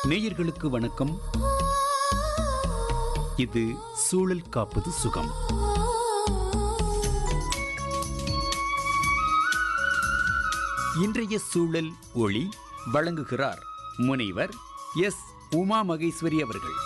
நேயர்களுக்கு வணக்கம் இது சூழல் காப்பது சுகம் இன்றைய சூழல் ஒளி வழங்குகிறார் முனைவர் எஸ் உமா மகேஸ்வரி அவர்கள்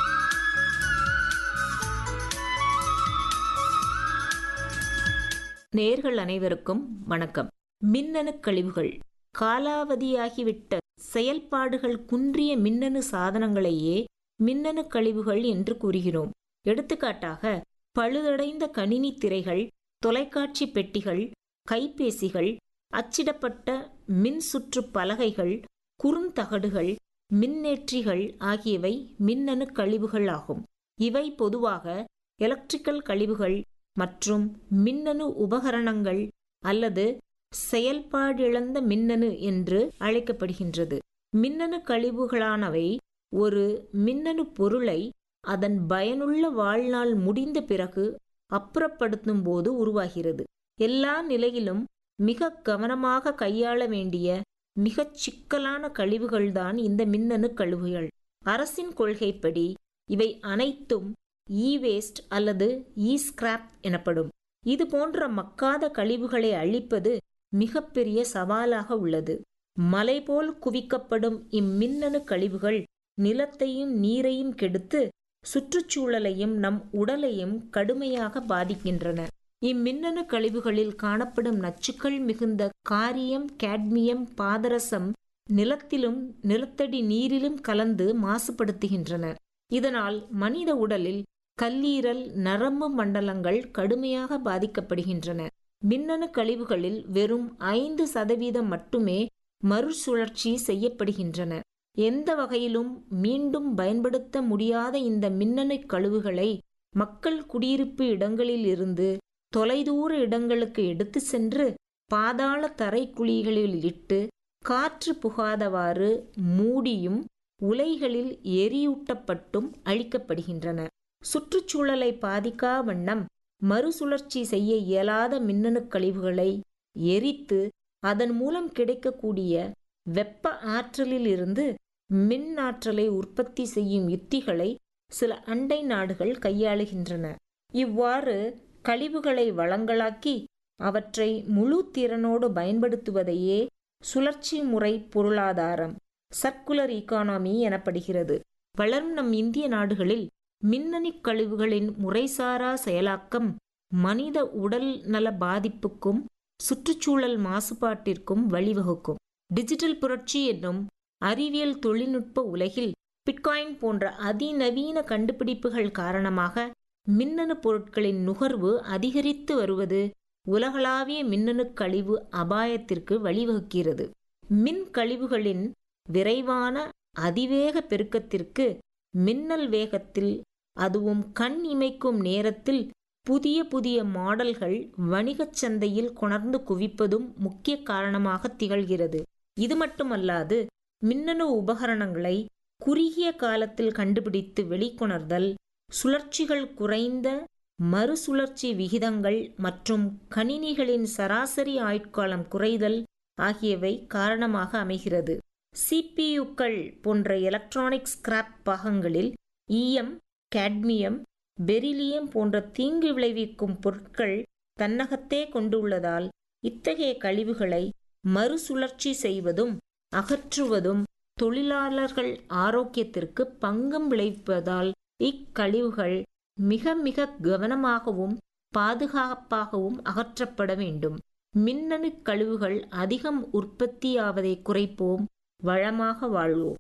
நேர்கள் அனைவருக்கும் வணக்கம் மின்னணு கழிவுகள் காலாவதியாகிவிட்ட செயல்பாடுகள் குன்றிய மின்னணு சாதனங்களையே மின்னணு கழிவுகள் என்று கூறுகிறோம் எடுத்துக்காட்டாக பழுதடைந்த கணினி திரைகள் தொலைக்காட்சி பெட்டிகள் கைபேசிகள் அச்சிடப்பட்ட மின் சுற்று பலகைகள் குறுந்தகடுகள் மின்னேற்றிகள் ஆகியவை மின்னணு கழிவுகள் ஆகும் இவை பொதுவாக எலக்ட்ரிக்கல் கழிவுகள் மற்றும் மின்னணு உபகரணங்கள் அல்லது செயல்பாடிழந்த மின்னணு என்று அழைக்கப்படுகின்றது மின்னணு கழிவுகளானவை ஒரு மின்னணு பொருளை அதன் பயனுள்ள வாழ்நாள் முடிந்த பிறகு அப்புறப்படுத்தும் போது உருவாகிறது எல்லா நிலையிலும் மிக கவனமாக கையாள வேண்டிய மிகச் சிக்கலான கழிவுகள்தான் இந்த மின்னணு கழிவுகள் அரசின் கொள்கைப்படி இவை அனைத்தும் இ வேஸ்ட் அல்லது இ ஸ்கிராப் எனப்படும் இது போன்ற மக்காத கழிவுகளை அழிப்பது மிகப்பெரிய சவாலாக உள்ளது மலை போல் குவிக்கப்படும் இம்மின்னணு கழிவுகள் நிலத்தையும் நீரையும் கெடுத்து சுற்றுச்சூழலையும் நம் உடலையும் கடுமையாக பாதிக்கின்றன இம்மின்னணு கழிவுகளில் காணப்படும் நச்சுக்கள் மிகுந்த காரியம் கேட்மியம் பாதரசம் நிலத்திலும் நிலத்தடி நீரிலும் கலந்து மாசுபடுத்துகின்றன இதனால் மனித உடலில் கல்லீரல் நரம்பு மண்டலங்கள் கடுமையாக பாதிக்கப்படுகின்றன மின்னணு கழிவுகளில் வெறும் ஐந்து சதவீதம் மட்டுமே மறுசுழற்சி செய்யப்படுகின்றன எந்த வகையிலும் மீண்டும் பயன்படுத்த முடியாத இந்த மின்னணு கழிவுகளை மக்கள் குடியிருப்பு இடங்களில் இருந்து தொலைதூர இடங்களுக்கு எடுத்து சென்று பாதாள தரை குழிகளில் இட்டு காற்று புகாதவாறு மூடியும் உலைகளில் எரியூட்டப்பட்டும் அழிக்கப்படுகின்றன சுற்றுச்சூழலை பாதிக்கா வண்ணம் மறுசுழற்சி செய்ய இயலாத மின்னணு கழிவுகளை எரித்து அதன் மூலம் கிடைக்கக்கூடிய வெப்ப ஆற்றலில் இருந்து மின் ஆற்றலை உற்பத்தி செய்யும் யுத்திகளை சில அண்டை நாடுகள் கையாளுகின்றன இவ்வாறு கழிவுகளை வளங்களாக்கி அவற்றை முழு திறனோடு பயன்படுத்துவதையே சுழற்சி முறை பொருளாதாரம் சர்க்குலர் ஈகானமி எனப்படுகிறது வளரும் நம் இந்திய நாடுகளில் மின்னணு கழிவுகளின் முறைசாரா செயலாக்கம் மனித உடல் நல பாதிப்புக்கும் சுற்றுச்சூழல் மாசுபாட்டிற்கும் வழிவகுக்கும் டிஜிட்டல் புரட்சி என்னும் அறிவியல் தொழில்நுட்ப உலகில் பிட்காயின் போன்ற அதிநவீன கண்டுபிடிப்புகள் காரணமாக மின்னணு பொருட்களின் நுகர்வு அதிகரித்து வருவது உலகளாவிய மின்னணு கழிவு அபாயத்திற்கு வழிவகுக்கிறது மின் கழிவுகளின் விரைவான அதிவேக பெருக்கத்திற்கு மின்னல் வேகத்தில் அதுவும் கண் இமைக்கும் நேரத்தில் புதிய புதிய மாடல்கள் வணிகச் சந்தையில் கொணர்ந்து குவிப்பதும் முக்கிய காரணமாக திகழ்கிறது இது மட்டுமல்லாது மின்னணு உபகரணங்களை குறுகிய காலத்தில் கண்டுபிடித்து வெளிக்கொணர்தல் சுழற்சிகள் குறைந்த மறுசுழற்சி விகிதங்கள் மற்றும் கணினிகளின் சராசரி ஆயுட்காலம் குறைதல் ஆகியவை காரணமாக அமைகிறது சிபியுக்கள் போன்ற எலக்ட்ரானிக் ஸ்கிராப் பாகங்களில் ஈயம் கேட்மியம் பெரிலியம் போன்ற தீங்கு விளைவிக்கும் பொருட்கள் தன்னகத்தே கொண்டுள்ளதால் இத்தகைய கழிவுகளை மறுசுழற்சி செய்வதும் அகற்றுவதும் தொழிலாளர்கள் ஆரோக்கியத்திற்கு பங்கம் விளைவிப்பதால் இக்கழிவுகள் மிக மிக கவனமாகவும் பாதுகாப்பாகவும் அகற்றப்பட வேண்டும் மின்னணு கழிவுகள் அதிகம் உற்பத்தியாவதை குறைப்போம் வளமாக வாழ்வோம்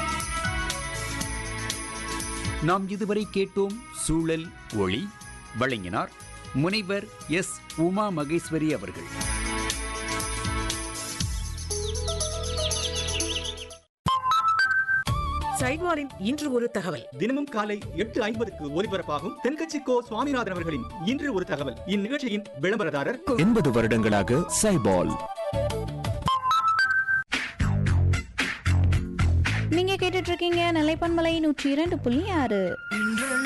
நாம் இதுவரை கேட்டோம் சூழல் ஒளி வழங்கினார் முனைவர் எஸ் உமா மகேஸ்வரி அவர்கள் சைட்வாரின் இன்று ஒரு தகவல் தினமும் காலை எட்டு ஐம்பதுக்கு ஒலிபரப்பாகும் தென்கட்சி கோ சுவாமிநாதன் அவர்களின் இன்று ஒரு தகவல் இந்நிகழ்ச்சியின் விளம்பரதாரர் எண்பது வருடங்களாக சைபால் நீங்க கேட்டுட்டு இருக்கீங்க நிலைப்பன்மலை நூற்றி இரண்டு புள்ளி ஆறு